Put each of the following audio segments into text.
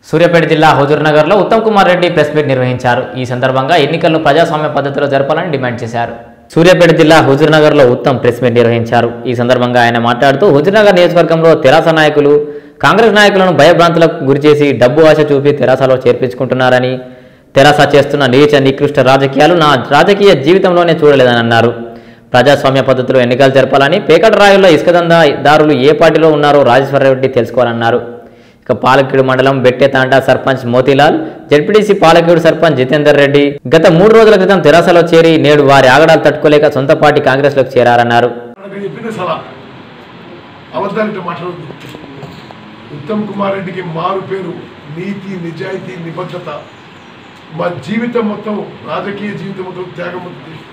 సూర్యాపేట జిల్లా హుజూర్నగర్లో Uttam Kumar Reddy press meet నిర్వహించారు ఈ సందర్భంగా ఎన్నికలను ప్రజాస్వామ్య పద్ధతిలో జరపాలని డిమాండ్ చేశారు సూర్యాపేట జిల్లా హుజూర్నగర్లో ఉత్తమ్ ప్రెస్ మీట్ నిర్వహించారు ఈ సందర్భంగా ఆయన మాట్లాడుతూ హుజూర్నగర్ నియోజకవర్గంలో తెరాస నాయకులు కాంగ్రెస్ నాయకులను భయభ్రాంతులకు గురిచేసి డబ్బు ఆశ చూపి తెరాసలో చేర్పించుకుంటున్నారని తెరాస చేస్తున్న నీచ నికృష్ట రాజకీయాలు నా రాజకీయ జీవితంలోనే చూడలేదని అన్నారు ప్రజాస్వామ్య పద్ధతిలో ఎన్నికలు జరపాలని పేకట రాయుల్లో ఇసుక దందాదారులు ఏ పార్టీలో ఉన్నారో రాజేశ్వరరెడ్డి తెలుసుకోవాలన్నారు ఇక పాలకీడు మండలం బెట్టెతాండా సర్పంచ్ మోతీలాల్ జడ్పీటీసీ పాలకీడు సర్పంచ్ జితేందర్ రెడ్డి గత మూడు రోజుల క్రితం తెరాసలో చేరి నేడు వారి ఆగడాలు తట్టుకోలేక సొంత పార్టీ కాంగ్రెస్లోకి చేరారన్నారు మనకు చెప్పిన సలహా అబద్ధాలతో మాట్లాడద్దు ఉత్తమ్ కుమార్ రెడ్డికి మారు పేరు నీతి నిజాయితీ నిబద్ధత మా జీవితం మొత్తం రాజకీయ జీవితం మొత్తం త్యాగం మొత్తం చేసి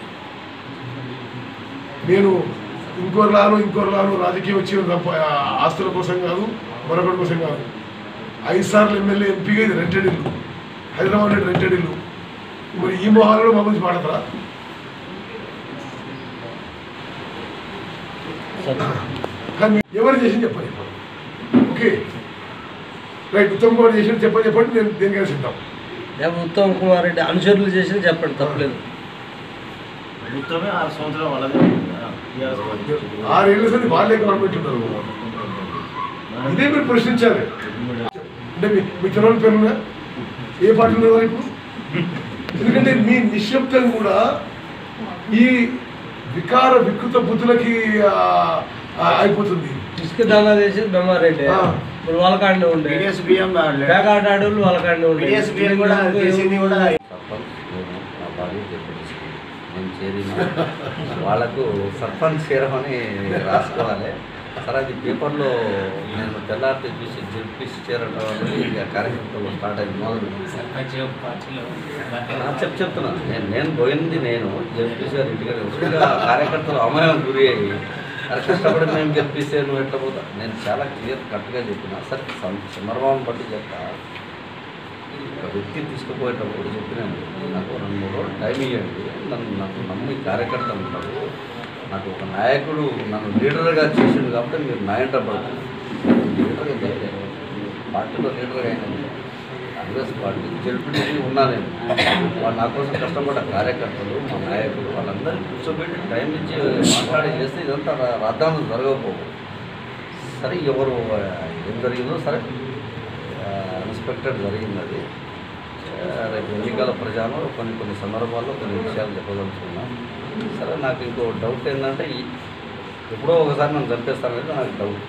నేను ఇంకోరు లాను ఇంకోరు లాను రాజకీయం వచ్చి సంప- ఆస్తుల కోసం కాదు మరొకటి కోసం కాదు ఐదు సార్లు ఎమ్మెల్యే ఎంపీగా ఇది రెంటెడ్ ఇల్లు హైదరాబాద్ రెంటెడ్ ఇల్లు మరి ఈ మొహాలలో మా గురించి మాట్లాడతారా కానీ ఎవరు చేసింది చెప్పండి ఓకే రైట్ ఉత్తమ్ కుమార్ చేసింది చెప్పని చెప్పండి నేను దేనికైనా సిద్ధం లేకపోతే ఉత్తమ్ కుమార్ రెడ్డి అనుచరులు చేసి చెప్పండి తప్పలేదు ప్రభుత్వమే ఆరు సంవత్సరాలు వాళ్ళదే టీఆర్ఎస్ పార్టీ. ఆరేళ్ల సంది వాళ్ళే గవర్నమెంట్ ఉన్నారు ఇదే మీరు ప్రశ్నించాలి అంటే మీ మీ తెలవని పేరున్నా ఏ పార్టీ ఉన్నారు ఇప్పుడు ఎందుకంటే మీ నిశ్శబ్దం కూడా ఈ వికార వికృత బుద్ధులకి ఆ, ఆ, అయిపోతుంది ఇసుక దానా చేసేది బెమ్మారెడ్డి ఆ. ఇప్పుడు వాళ్ళకాడనే ఉండే BDS బియ్యం పేకాట ఆడోళ్ళు వాళ్ళకాడనే ఉండే BDS బియ్యం కూడా చేసింది కూడా సర్పంచ్ నేను నా భార్య చెప్పేసి నేను చేరిన వాళ్ళకు సర్పంచ్ చేరమని రాసుకోవాలి సరే అది పేపర్లో నేను తెల్లారితే చూసి జడ్పీసీ చేరడం అనేది ఇక కార్యక్రమంలో స్టార్ట్ అయింది మొదలు ఆ, చెప్ చెప్తున్నాను నేను నేను పోయింది నేను జడ్పీసీ గారు ఇంటికి వస్తుందిగా కార్యకర్తలు అమయం గురి అయ్యి అది కష్టపడి మేము గెలిపిస్తే నువ్వు ఎట్లా పోతా నేను చాలా క్లియర్ కరెక్ట్గా చెప్పిన సరే సం- సందర్భం బట్టి చెప్తా ఒక వ్యక్తి తీసుకుపోయేటప్పుడు చెప్పినాను నాకు రెండు మూడు రోజులు టైం ఇవ్వండి నన్ను నాకు నమ్మి కార్యకర్తలు ఉంటారు నాకు ఒక నాయకుడు నన్ను లీడర్గా చేసిండు కాబట్టి మీరు నాయంట పడుతుంది లీడర్గా చేయలేదు. పార్టీలో లీడర్గా అయినా కాంగ్రెస్ పార్టీ జడ్పీటీ ఉన్నా నేను వాళ్ళు నా కోసం కష్టపడ్డ కార్యకర్తలు మా నాయకులు వాళ్ళందరినీ కూర్చోబెట్టి టైం ఇచ్చి మాట్లాడి చేస్తే ఇదంతా రా- రాద్ధాంతం జరగకపోవు సరే ఎవరు ఆ, ఏం జరిగిందో సరే అన్ఎక్స్పెక్టెడ్ జరిగింది అది ఆ, రేపు ఎన్నికల ప్రజాను కొన్ని కొన్ని సందర్భాల్లో కొన్ని విషయాలు చెప్పదలుచుకున్నా సరే నాకు ఇంకో డౌట్ ఏంటంటే ఈ ఎప్పుడో ఒకసారి నన్ను చంపేస్తాననేది నాకు డౌట్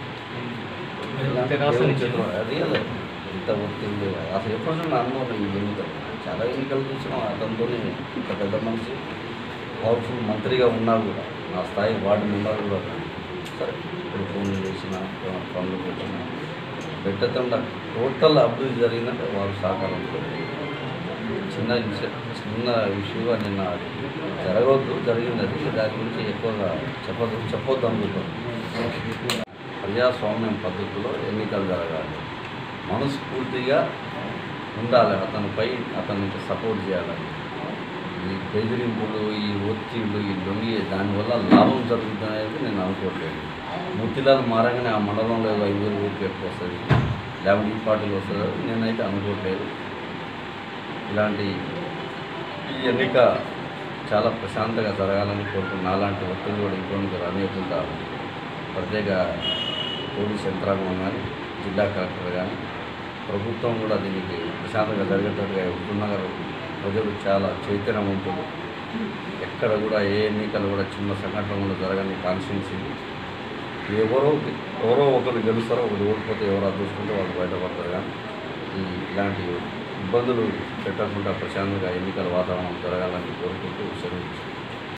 దేవుని చేతిలో అది కాదు. ఇంత ఒత్తిడి అసలు ఎప్పుడు చూసినా అనుభవం ఈ ఎన్నికలు చాలా ఎన్నికలు చూసినాం అతనితో ఒక పెద్ద మనిషి పవర్ఫుల్ మంత్రిగా ఉన్నా కూడా నా స్థాయి వార్డు మెంబర్ కూడా ఉన్నాను. సరే ఇప్పుడు ఫోన్ చేసిన పనులు పెట్టిన పెట్టకుండా టోటల్ అభివృద్ధి జరిగిందంటే వారు సహకారంతో చిన్న విషయం చిన్న విషయంగా నిన్న జరగవద్దు జరిగింది అది దాని గురించి ఎక్కువగా చెప్పదు చెప్పొద్దు అనుకుంటాను ప్రజాస్వామ్యం పద్ధతిలో ఎన్నికలు జరగాలి మనస్ఫూర్తిగా ఉండాలి అతనిపై అతనికి సపోర్ట్ చేయాలని ఈ బెదిరింపులు ఈ ఒత్తిళ్ళు ఈ దొంగి దానివల్ల లాభం జరుగుతుంది అనేది నేను అనుకోవట్లేదు మూర్తిలాలు మారగానే ఆ మండలంలో ఏదో ఐదు వేలు ఊరికి ఎక్కువ వస్తుంది లేకపోతే ఈ పార్టీలు వస్తుంది నేనైతే అనుకోవట్లేదు ఇలాంటి ఈ ఎన్నిక చాలా ప్రశాంతంగా జరగాలని కోరుకున్న నాలాంటి ఒత్తిడి కూడా ఇంకోనికి రానియకుండా ప్రత్యేక పోలీస్ యంత్రాంగం కానీ జిల్లా కలెక్టర్ కానీ ప్రభుత్వం కూడా దీనికి ప్రశాంతంగా జరిగేటట్టుగా ఉంటున్నారు ప్రజలు చాలా చైతన్యవంతులు ఎక్కడ కూడా ఏ ఎన్నికలు కూడా చిన్న సంఘటన కూడా జరగని కాన్స్టిట్యున్సీ ఎవరో ఎవరో ఒకరు గెలుస్తారో ఒకరు ఓడిపోతే ఎవరు అదృష్టంతో వాళ్ళు బయటపడతారు కానీ ఈ ఇలాంటి ఇబ్బందులు పెట్టకుండా ప్రశాంతంగా ఎన్నికల వాతావరణం జరగాలని కోరుకుంటూ సెలవు